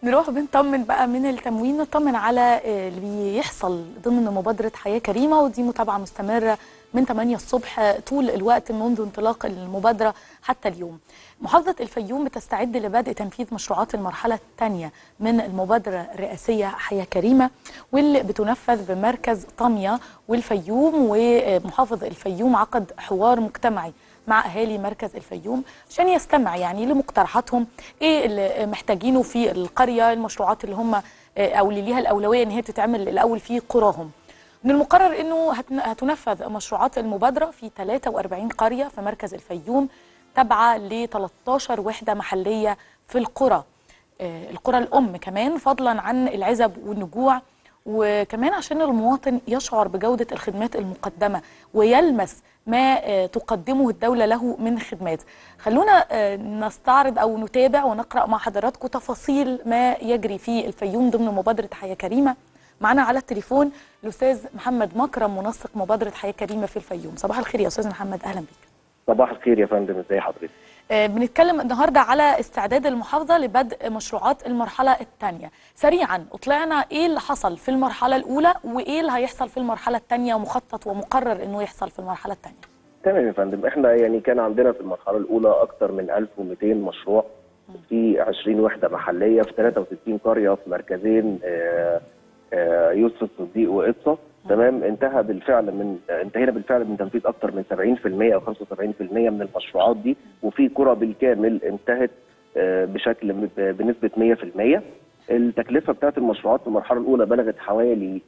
نروح بنطمن بقى من التموين نطمن على اللي بيحصل ضمن مبادرة حياة كريمة ودي متابعة مستمرة من 8 الصبح طول الوقت منذ انطلاق المبادرة حتى اليوم محافظة الفيوم بتستعد لبدء تنفيذ مشروعات المرحلة الثانية من المبادرة الرئاسية حياة كريمة واللي بتنفذ بمركز طمية والفيوم ومحافظ الفيوم عقد حوار مجتمعي مع اهالي مركز الفيوم عشان يستمع يعني لمقترحاتهم ايه اللي محتاجينه في القريه المشروعات اللي هم او اللي ليها الاولويه ان هي تتعمل الاول في قراهم من المقرر انه هتنفذ مشروعات المبادره في 43 قريه في مركز الفيوم تابعه ل 13 وحده محليه في القرى القرى الام كمان فضلا عن العزب والنجوع وكمان عشان المواطن يشعر بجودة الخدمات المقدمة ويلمس ما تقدمه الدولة له من خدمات خلونا نستعرض أو نتابع ونقرأ مع حضراتكم تفاصيل ما يجري في الفيوم ضمن مبادرة حياة كريمة معنا على التليفون الأستاذ محمد مكرم منسق مبادرة حياة كريمة في الفيوم صباح الخير يا أستاذ محمد أهلا بك صباح الخير يا فندم ازي حضرتك بنتكلم النهارده على استعداد المحافظه لبدء مشروعات المرحله الثانيه سريعا اطلعنا ايه اللي حصل في المرحله الاولى وايه اللي هيحصل في المرحله الثانيه ومخطط ومقرر انه يحصل في المرحله الثانيه تمام يا فندم احنا يعني كان عندنا في المرحله الاولى اكثر من 1200 مشروع في 20 وحده محليه في 63 قريه في مركزين آآ آآ يوسف الصديق وقصه تمام انتهى بالفعل من انتهينا بالفعل من تنفيذ اكثر من 70% او 75% من المشروعات دي وفي قرى بالكامل انتهت بشكل بنسبه 100% التكلفه بتاعت المشروعات في المرحله الاولى بلغت حوالي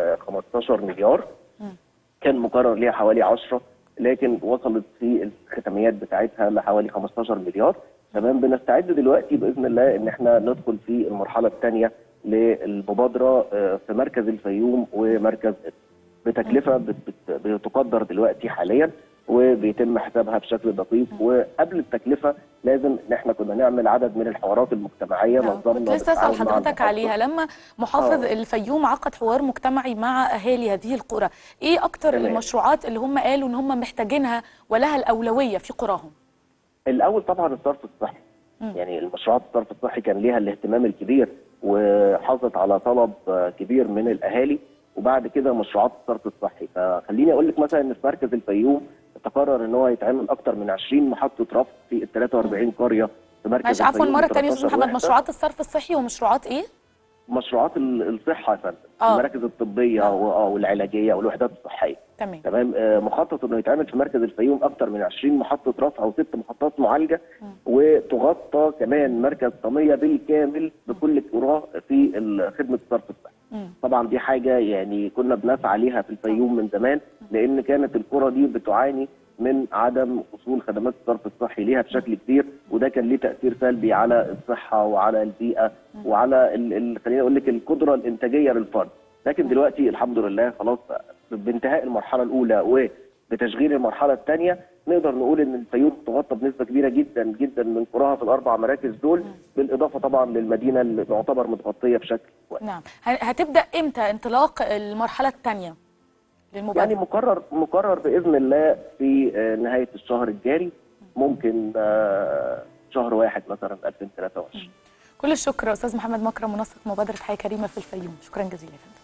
15 مليار كان مقرر ليها حوالي 10 لكن وصلت في الختاميات بتاعتها لحوالي 15 مليار تمام بنستعد دلوقتي باذن الله ان احنا ندخل في المرحله الثانيه للمبادره في مركز الفيوم ومركز بتكلفه بتقدر دلوقتي حاليا وبيتم حسابها بشكل دقيق وقبل التكلفه لازم ان احنا كنا نعمل عدد من الحوارات المجتمعيه نظمنا كنت لسه اسال حضرتك عليها لما محافظ أوه. الفيوم عقد حوار مجتمعي مع اهالي هذه القرى ايه اكتر تمام. المشروعات اللي هم قالوا ان هم محتاجينها ولها الاولويه في قراهم الاول طبعا الصرف الصحي م. يعني المشروعات الصرف الصحي كان ليها الاهتمام الكبير وحافظت على طلب كبير من الاهالي وبعد كده مشروعات الصرف الصحي فخليني اقول لك مثلا ان في مركز الفيوم تقرر ان هو يتعمل اكتر من 20 محطه رفع في ال 43 قريه في مركز ماشي عفوا مره ثانيه استاذ محمد مشروعات الصرف الصحي ومشروعات ايه؟ مشروعات الصحه يا فندم المراكز الطبيه آه. والعلاجيه والوحدات الصحيه تمام تمام آه مخطط انه يتعمل في مركز الفيوم اكثر من 20 محطه رفع وست محطات معالجه م. وتغطى كمان مركز طميه بالكامل بكل قراه في خدمه الصرف الصحي طبعا دي حاجه يعني كنا بنسعى ليها في الفيوم من زمان لان كانت القرى دي بتعاني من عدم وصول خدمات الصرف الصحي ليها بشكل كبير وده كان ليه تاثير سلبي على الصحه وعلى البيئه وعلى خليني اقول لك القدره الانتاجيه للفرد لكن دلوقتي الحمد لله خلاص بانتهاء المرحله الاولى وبتشغيل المرحله الثانيه نقدر نقول ان الفيوم تغطى بنسبه كبيره جدا جدا من قراها في الاربع مراكز دول بالاضافه طبعا للمدينه اللي تعتبر متغطيه بشكل كويس. نعم هتبدا امتى انطلاق المرحله الثانيه للمبادره؟ يعني مقرر مقرر باذن الله في نهايه الشهر الجاري ممكن شهر واحد مثلا 2023 كل الشكر استاذ محمد مكرم منسق مبادره حياه كريمه في الفيوم شكرا جزيلا